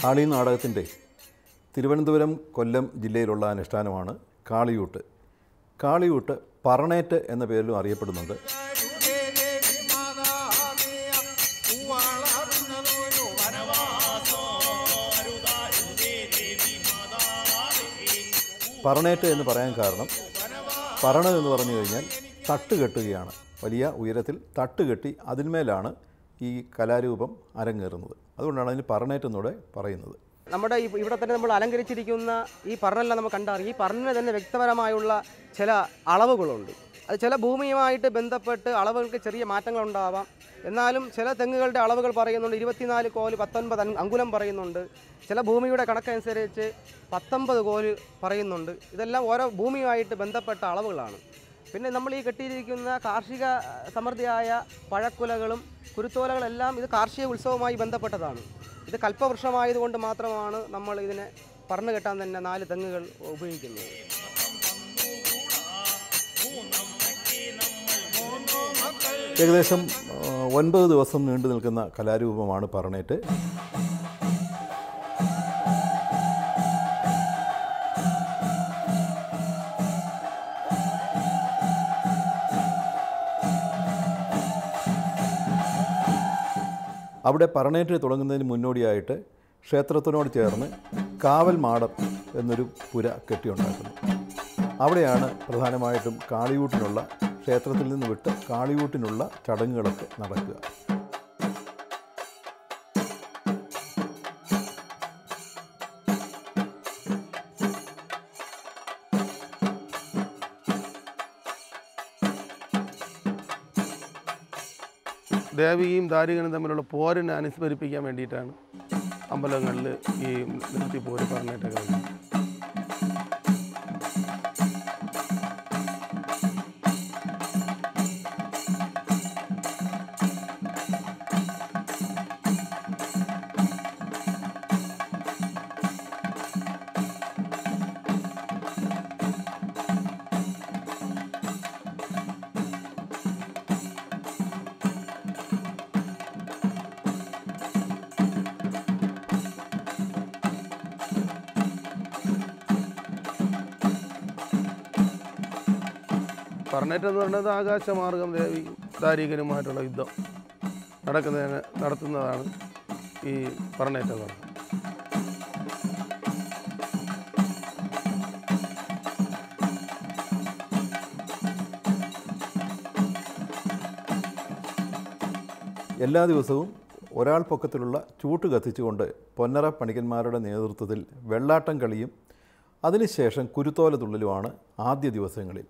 കാളി നാടകത്തിൻ്റെ തിരുവനന്തപുരം കൊല്ലം ജില്ലയിലുള്ള അനുഷ്ഠാനമാണ് കാളിയൂട്ട് കാളിയൂട്ട് പറണേറ്റ് എന്ന പേരിലും അറിയപ്പെടുന്നുണ്ട് പറണേറ്റ് എന്ന് പറയാൻ കാരണം പറണ് എന്ന് പറഞ്ഞു കഴിഞ്ഞാൽ തട്ട് കെട്ടുകയാണ് വലിയ ഉയരത്തിൽ തട്ട് കെട്ടി അതിന്മേലാണ് ഈ കലാരൂപം അരങ്ങേറുന്നത് അതുകൊണ്ടാണ് അതിന് പറണേറ്റ് എന്നൂടെ പറയുന്നത് നമ്മുടെ ഈ- ഇവിടെ തന്നെ നമ്മൾ അലങ്കരിച്ചിരിക്കുന്ന ഈ പറഞ്ഞെല്ലാം നമുക്ക് കണ്ടറിയാം ഈ പറഞ്ഞിന് തന്നെ വ്യക്തിപരമായുള്ള ചില അളവുകളുണ്ട് അത് ചില ഭൂമിയുമായിട്ട് ബന്ധപ്പെട്ട് അളവുകൾക്ക് ചെറിയ മാറ്റങ്ങളുണ്ടാവാം എന്നാലും ചില തെങ്ങുകളുടെ അളവുകൾ പറയുന്നുണ്ട് ഇരുപത്തിനാല് കോല് പത്തൊൻപത് അൻ- അങ്കുലം പറയുന്നുണ്ട് ചില ഭൂമിയുടെ കണക്കനുസരിച്ച് പത്തൊമ്പത് കോല് പറയുന്നുണ്ട് ഇതെല്ലാം ഓരോ ഭൂമിയുമായിട്ട് ബന്ധപ്പെട്ട അളവുകളാണ് പിന്നെ നമ്മൾ ഈ കെട്ടിയിരിക്കുന്ന കാർഷിക അഹ്, സമൃദ്ധിയായ പഴക്കുലകളും കുരുത്തോലകളെല്ലാം ഇത് കാർഷിക ഉത്സവവുമായി ബന്ധപ്പെട്ടതാണ് ഇത് കൽപ്പവൃക്ഷമായതുകൊണ്ട് മാത്രമാണ് നമ്മൾ ഇതിനെ പറഞ്ഞു കെട്ടാൻ തന്നെ നാല് തെങ്ങുകൾ ഉപയോഗിക്കുന്നത് ഏകദേശം ആ, ഒൻപത് ദിവസം നീണ്ടു നിൽക്കുന്ന കലാരൂപമാണ് പറണേറ്റ് അവിടെ പറണേറ്റ് തുടങ്ങുന്നതിന് മുന്നോടിയായിട്ട് ക്ഷേത്രത്തിനോട് ചേർന്ന് കാവൽ മാടം എന്നൊരു പുര കെട്ടിയുണ്ടാക്കുന്നു അവിടെയാണ് പ്രധാനമായിട്ടും കാളിയൂട്ടിനുള്ള ക്ഷേത്രത്തിൽ നിന്ന് വിട്ട് കാളിയൂട്ടിനുള്ള ചടങ്ങുകളൊക്കെ നടക്കുക ദേവിയും ദാരികനും തമ്മിലുള്ള പോരിനെ അനുസ്മരിപ്പിക്കാൻ വേണ്ടിയിട്ടാണ് അമ്പലങ്ങളിൽ ഈ നിർത്തി പോര് പറഞ്ഞിട്ടൊക്കെ വരുന്നത്. പറഞ്ഞേറ്റം എന്ന് പറയുന്നത് ആകാശമാർഗം ദേവി ദാരികനുമായിട്ടുള്ള യുദ്ധം നടക്കുന്നതിന് നടത്തുന്നതാണ് ഈ പറഞ്ഞേറ്റം എന്ന് പറയുന്നത് എല്ലാ ദിവസവും ഒരാൾ പൊക്കത്തിലുള്ള ചൂട്ട് കത്തിച്ചുകൊണ്ട് പൊന്നറ പണിക്കന്മാരുടെ നേതൃത്വത്തിൽ വെള്ളാട്ടം കളിയും അതിനുശേഷം കുരുത്തോല തുള്ളലുമാണ് ആദ്യ ദിവസങ്ങളിൽ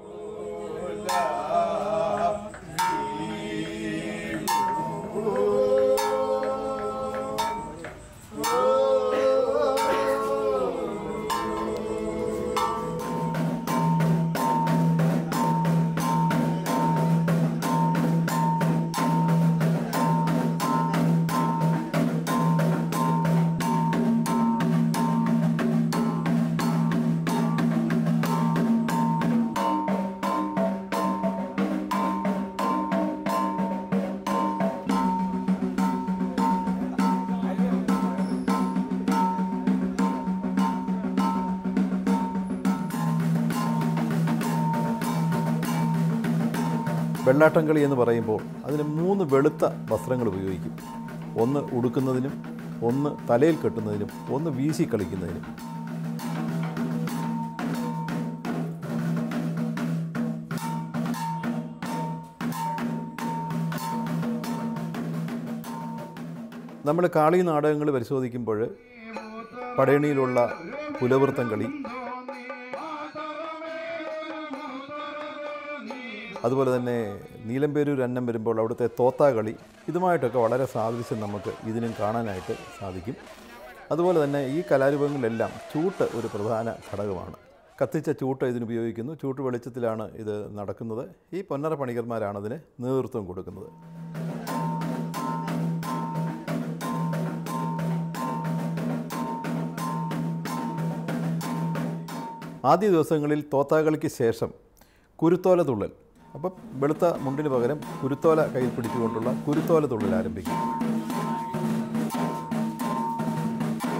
വെള്ളാട്ടം കളി എന്ന് പറയുമ്പോൾ അതിന് മൂന്ന് വെളുത്ത വസ്ത്രങ്ങൾ ഉപയോഗിക്കും ഒന്ന് ഉടുക്കുന്നതിനും ഒന്ന് തലയിൽ കെട്ടുന്നതിനും ഒന്ന് വീശി കളിക്കുന്നതിനും നമ്മൾ കാളി നാടകങ്ങൾ പരിശോധിക്കുമ്പോൾ പടയണിയിലുള്ള പുലവൃത്തം കളി അതുപോലെ തന്നെ നീലമ്പേരൂർ അന്നം വരുമ്പോൾ അവിടുത്തെ തോത്താ കളി ഇതുമായിട്ടൊക്കെ വളരെ സാദൃശ്യം നമുക്ക് ഇതിനും കാണാനായിട്ട് സാധിക്കും അതുപോലെ തന്നെ ഈ കലാരൂപങ്ങളിലെല്ലാം ചൂട്ട് ഒരു പ്രധാന ഘടകമാണ് കത്തിച്ച ചൂട്ട് ഇതിനുപയോഗിക്കുന്നു ചൂട്ട് വെളിച്ചത്തിലാണ് ഇത് നടക്കുന്നത് ഈ പൊന്നറ പണിക്കന്മാരാണ് അതിന് നേതൃത്വം കൊടുക്കുന്നത് ആദ്യ ദിവസങ്ങളിൽ തോത്താകളിക്ക് ശേഷം കുരുത്തോല തുള്ളൽ അപ്പം വെളുത്ത മുണ്ടിന് പകരം കുരുത്തോല കയ്യിൽ പിടിച്ചുകൊണ്ടുള്ള കുരുത്തോല തുള്ളൽ ആരംഭിക്കും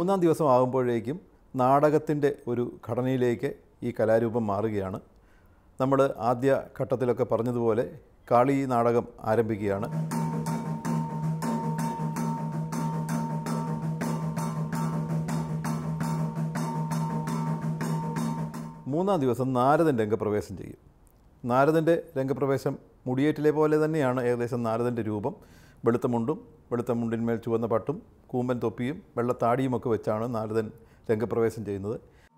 മൂന്നാം ദിവസം ആകുമ്പോഴേക്കും നാടകത്തിൻ്റെ ഒരു ഘടനയിലേക്ക് ഈ കലാരൂപം മാറുകയാണ് നമ്മൾ ആദ്യ ഘട്ടത്തിലൊക്കെ പറഞ്ഞതുപോലെ കാളി നാടകം ആരംഭിക്കുകയാണ് മൂന്നാം ദിവസം നാരദൻ രംഗപ്രവേശം ചെയ്യും നാരദൻ്റെ രംഗപ്രവേശം മുടിയേറ്റിലെ പോലെ തന്നെയാണ് ഏകദേശം നാരദൻ്റെ രൂപം വെളുത്ത മുണ്ടും വെളുത്ത മുണ്ടിന്മേൽ ചുവന്ന പട്ടും കൂമ്പൻ തൊപ്പിയും വെള്ളത്താടിയും ഒക്കെ വെച്ചാണ് നാരദൻ രംഗപ്രവേശം ചെയ്യുന്നത്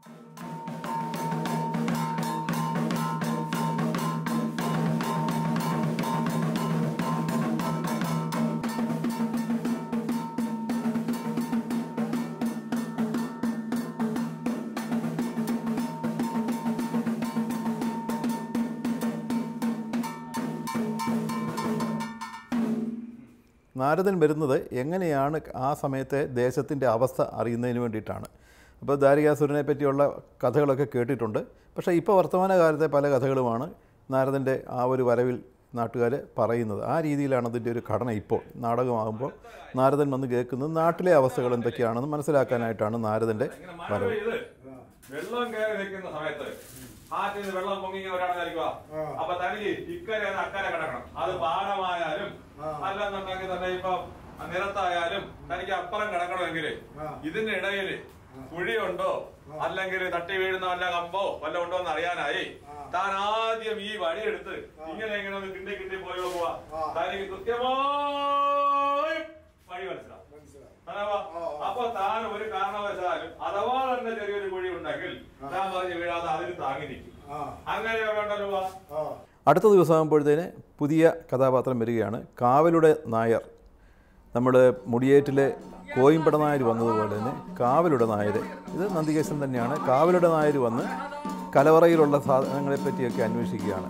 നാരദൻ വരുന്നത് എങ്ങനെയാണ് ആ സമയത്തെ ദേശത്തിൻ്റെ അവസ്ഥ അറിയുന്നതിന് വേണ്ടിയിട്ടാണ് അപ്പോൾ ദാരികാസുരനെ പറ്റിയുള്ള കഥകളൊക്കെ കേട്ടിട്ടുണ്ട് പക്ഷേ ഇപ്പോൾ വർത്തമാനകാലത്തെ പല കഥകളുമാണ് നാരദൻ്റെ ആ ഒരു വരവിൽ നാട്ടുകാർ പറയുന്നത് ആ രീതിയിലാണ് അതിൻ്റെ ഒരു ഘടന ഇപ്പോൾ നാടകമാകുമ്പോൾ നാരദൻ വന്ന് കേൾക്കുന്നത് നാട്ടിലെ അവസ്ഥകൾ എന്തൊക്കെയാണെന്ന് മനസ്സിലാക്കാനായിട്ടാണ് നാരദൻ്റെ മഴ പെയ്ത് വെള്ളം കയറി നിൽക്കുന്ന സമയത്ത് ആറ്റിൽ നിന്ന് വെള്ളം പൊങ്ങി ഇങ്ങനെ ഒരാളെ നയിക്കുക അപ്പൊ തനിക്ക് ഇക്കരെ നിന്ന് അക്കരെ കിടക്കണം അത് പാടമായാലും അല്ലെന്നുണ്ടെങ്കിൽ തന്നെ ഇപ്പൊ നിരത്തായാലും തനിക്ക് അപ്പുറം കിടക്കണമെങ്കിൽ ഇതിന്റെ ഇടയില് കുഴിയുണ്ടോ അല്ലെങ്കിൽ തട്ടി വീഴുന്ന വല്ല കമ്പോ വല്ല ഉണ്ടോ എന്ന് അറിയാനായി താൻ ആദ്യം ഈ വഴിയെടുത്ത് ഇങ്ങനെ ഇങ്ങനെ ഒന്ന് കിണ്ടി കിണ്ടി പോയി നോക്കുക തനിക്ക് കൃത്യമായി വഴി മനസ്സിലാവും അഥവാ അപ്പൊ താൻ ഒരു കാരണവശാലും അഥവാ തന്നെ ചെറിയൊരു കുഴി ഉണ്ടെങ്കിൽ താൻ പറഞ്ഞ് വീഴാതെ അതിന് താങ്ങി നിൽക്കും അങ്ങനെ വേണ്ടല്ലോ അടുത്ത ദിവസമാകുമ്പോഴത്തേന് പുതിയ കഥാപാത്രം വരികയാണ് കാവലുടെ നായർ നമ്മൾ മുടിയേറ്റിലെ കോയിമ്പട നായർ വന്നതുപോലെ തന്നെ കാവലുടെ നായർ ഇത് നന്ദികേശൻ തന്നെയാണ് കാവലുടെ നായർ വന്ന് കലവറയിലുള്ള സാധനങ്ങളെ പറ്റിയൊക്കെ അന്വേഷിക്കുകയാണ്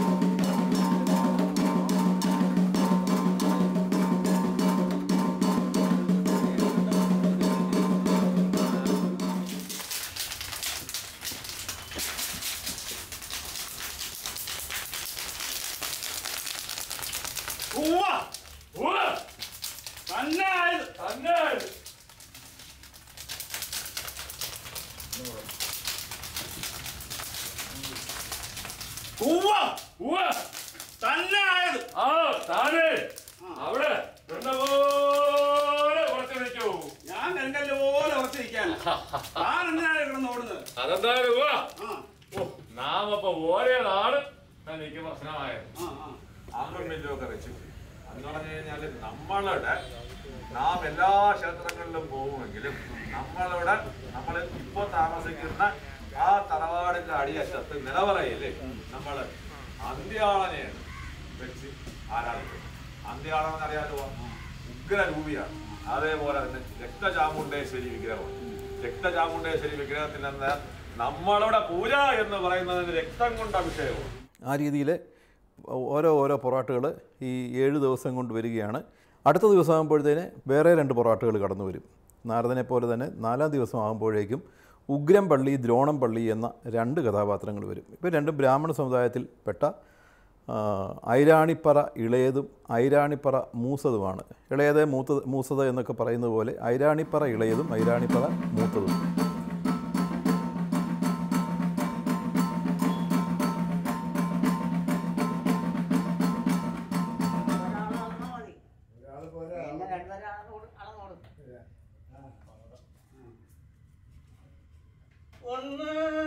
ഉവ്വ! ഉവ്വ! തന്നായത്, തന്നായത്. ഉവ്വ! ഉവ്വ! തന്നായത്. ആ, താനേ. അവിടെ പോലെ ഉറച്ചു നിൽക്കൂ ഞാൻ കരിങ്കല്ല് പോലെ ഉറച്ചിരിക്കാണ് താൻ എന്തിനാണ് കിടന്ന് ഓടുന്നത് അതെന്തായാലും ഉവ്വ. ആ, ഓ, നാം അപ്പൊ ഓരേതാണ് എനിക്ക് പ്രശ്നമായത് ആ, ആ. അങ്ങും മില്ലൊക്കെ വെച്ചു എന്ന് പറഞ്ഞു കഴിഞ്ഞാല് നമ്മളുടെ നാം എല്ലാ ക്ഷേത്രങ്ങളിലും പോകുമെങ്കിലും നമ്മളുടെ നമ്മൾ ഇപ്പൊ താമസിക്കുന്ന ആ തറവാടിന്റെ അടിയറ്റത്ത് നിലവറയില് നമ്മള് അന്ത്യാളനെയാണ് വെച്ച് ആരാധിക്കുന്നത് അന്ത്യാളം എന്നറിയാലോ ഉഗ്രരൂപിയാണ് അതേപോലെ തന്നെ രക്തചാമുണ്ടേശ്വരി വിഗ്രഹമാണ് രക്തചാമുണ്ടേശ്വരി വിഗ്രഹത്തിൽ നിന്ന് നമ്മളുടെ പൂജ എന്ന് പറയുന്നതിന് രക്തം കൊണ്ട് അഭിഷേകമാണ് ആ രീതിയിൽ ഓരോ ഓരോ പൊറാട്ടുകൾ ഈ ഏഴ് ദിവസം കൊണ്ട് വരികയാണ് അടുത്ത ദിവസം ആകുമ്പോഴത്തേന് വേറെ രണ്ട് പൊറാട്ടുകൾ കടന്നു വരും നാരദനെ പോലെ തന്നെ നാലാം ദിവസം ആകുമ്പോഴേക്കും ഉഗ്രം പള്ളി ദ്രോണം പള്ളി എന്ന രണ്ട് കഥാപാത്രങ്ങൾ വരും ഇപ്പോൾ രണ്ടും ബ്രാഹ്മണ സമുദായത്തിൽ പെട്ട ആ, ഐരാണിപ്പറ ഇളയതും ഐരാണിപ്പറ മൂസതുമാണ് ഇളയത് മൂത്തത് മൂസത് എന്നൊക്കെ പറയുന്നത് പോലെ ഐരാണിപ്പറ ഇളയതും ഐരാണിപ്പറ മൂത്തതും ഒന്ന്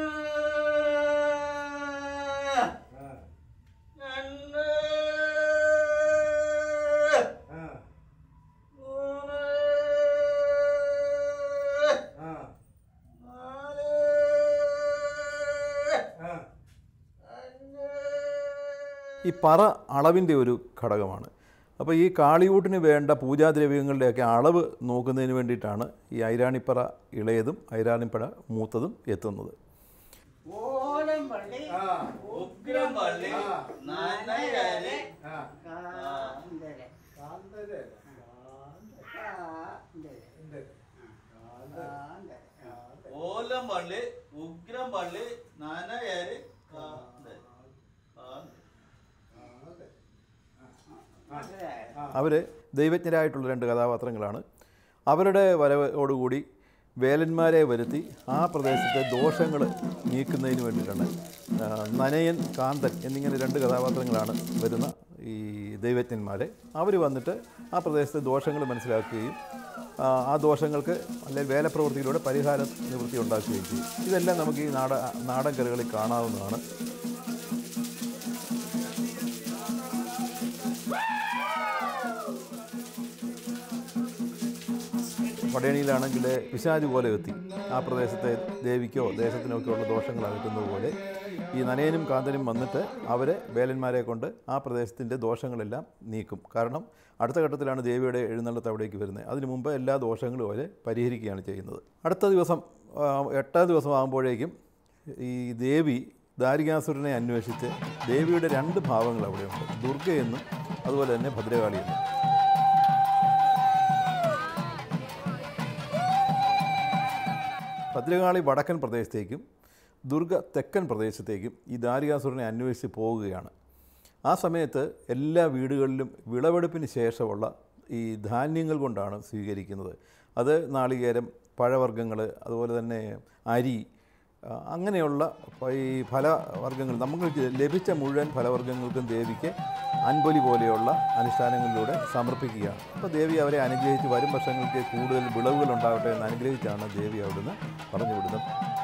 രണ്ട് മൂന്ന് നാല് ഈ പറ അളവിൻ്റെ ഒരു ഘടകമാണ് അപ്പോൾ ഈ കാളിയൂട്ടിന് വേണ്ട പൂജാദ്രവ്യങ്ങളുടെയൊക്കെ അളവ് നോക്കുന്നതിന് വേണ്ടിയിട്ടാണ് ഈ ഐരാണിപ്പറ ഇളയതും ഐരാണിപ്പറ മൂത്തതും എത്തുന്നത് ഓലം പള്ളി ഉഗ്രം പള്ളി നന്നയര് ഓലം പള്ളി ഉഗ്രം പള്ളി നനയര് അവർ ദൈവജ്ഞരായിട്ടുള്ള രണ്ട് കഥാപാത്രങ്ങളാണ് അവരുടെ വരവോടുകൂടി വേലന്മാരെ വരുത്തി ആ പ്രദേശത്തെ ദോഷങ്ങൾ നീക്കുന്നതിന് വേണ്ടിയിട്ടാണ് ആ, നനയൻ കാന്തൻ എന്നിങ്ങനെ രണ്ട് കഥാപാത്രങ്ങളാണ് വരുന്ന ഈ ദൈവജ്ഞന്മാരെ അവർ വന്നിട്ട് ആ പ്രദേശത്തെ ദോഷങ്ങൾ മനസ്സിലാക്കുകയും ആ, ആ ദോഷങ്ങൾക്ക് അല്ലെങ്കിൽ വേലപ്രവൃത്തിയിലൂടെ പരിഹാര നിവൃത്തി ഉണ്ടാക്കുകയും ചെയ്യും ഇതെല്ലാം നമുക്ക് ഈ നാട നാടൻ കലകളിൽ കാണാവുന്നതാണ് പടയണിയിലാണെങ്കിൽ പിശാജ് പോലെ എത്തി ആ പ്രദേശത്തെ ദേവിക്കോ ദേശത്തിനോ ഒക്കെ ഉള്ള ദോഷങ്ങൾ അകറ്റുന്നത് പോലെ ഈ നനയനും കാന്തനും വന്നിട്ട് അവരെ വേലന്മാരെ കൊണ്ട് ആ പ്രദേശത്തിൻ്റെ ദോഷങ്ങളെല്ലാം നീക്കും കാരണം അടുത്ത ഘട്ടത്തിലാണ് ദേവിയുടെ എഴുന്നള്ളത്ത് അവിടേക്ക് വരുന്നത് അതിനു മുമ്പ് എല്ലാ ദോഷങ്ങളും അവരെ പരിഹരിക്കുകയാണ് ചെയ്യുന്നത് അടുത്ത ദിവസം ആ, എട്ടാം ദിവസം ആകുമ്പോഴേക്കും ഈ ദേവി ദാരികാസുരനെ അന്വേഷിച്ച് ദേവിയുടെ രണ്ട് ഭാവങ്ങൾ അവിടെയുണ്ട് ദുർഗയെന്നും അതുപോലെ തന്നെ ഭദ്രകാളിയെന്നും ഭദ്രകാളി വടക്കൻ പ്രദേശത്തേക്കും ദുർഗ തെക്കൻ പ്രദേശത്തേക്കും ഈ ദാരികാസുരനെ അന്വേഷിച്ച് പോവുകയാണ് ആ സമയത്ത് എല്ലാ വീടുകളിലും വിളവെടുപ്പിന് ശേഷമുള്ള ഈ ധാന്യങ്ങൾ കൊണ്ടാണ് സ്വീകരിക്കുന്നത് അത് നാളികേരം പഴവർഗ്ഗങ്ങൾ അതുപോലെ തന്നെ അരി ആ, അങ്ങനെയുള്ള പ- ഈ ഫലവർഗ്ഗങ്ങൾ നമുക്ക് ലഭിച്ച മുഴുവൻ ഫലവർഗ്ഗങ്ങൾക്കും ദേവിക്ക് അൻപൊലി പോലെയുള്ള അനുഷ്ഠാനങ്ങളിലൂടെ സമർപ്പിക്കുകയാണ് അപ്പോൾ ദേവി അവരെ അനുഗ്രഹിച്ച് വരും വർഷങ്ങൾക്ക് കൂടുതൽ വിളവുകൾ ഉണ്ടാവട്ടെ എന്ന് അനുഗ്രഹിച്ചാണ് ദേവി അവിടുന്ന് പറഞ്ഞു വിടുന്നത്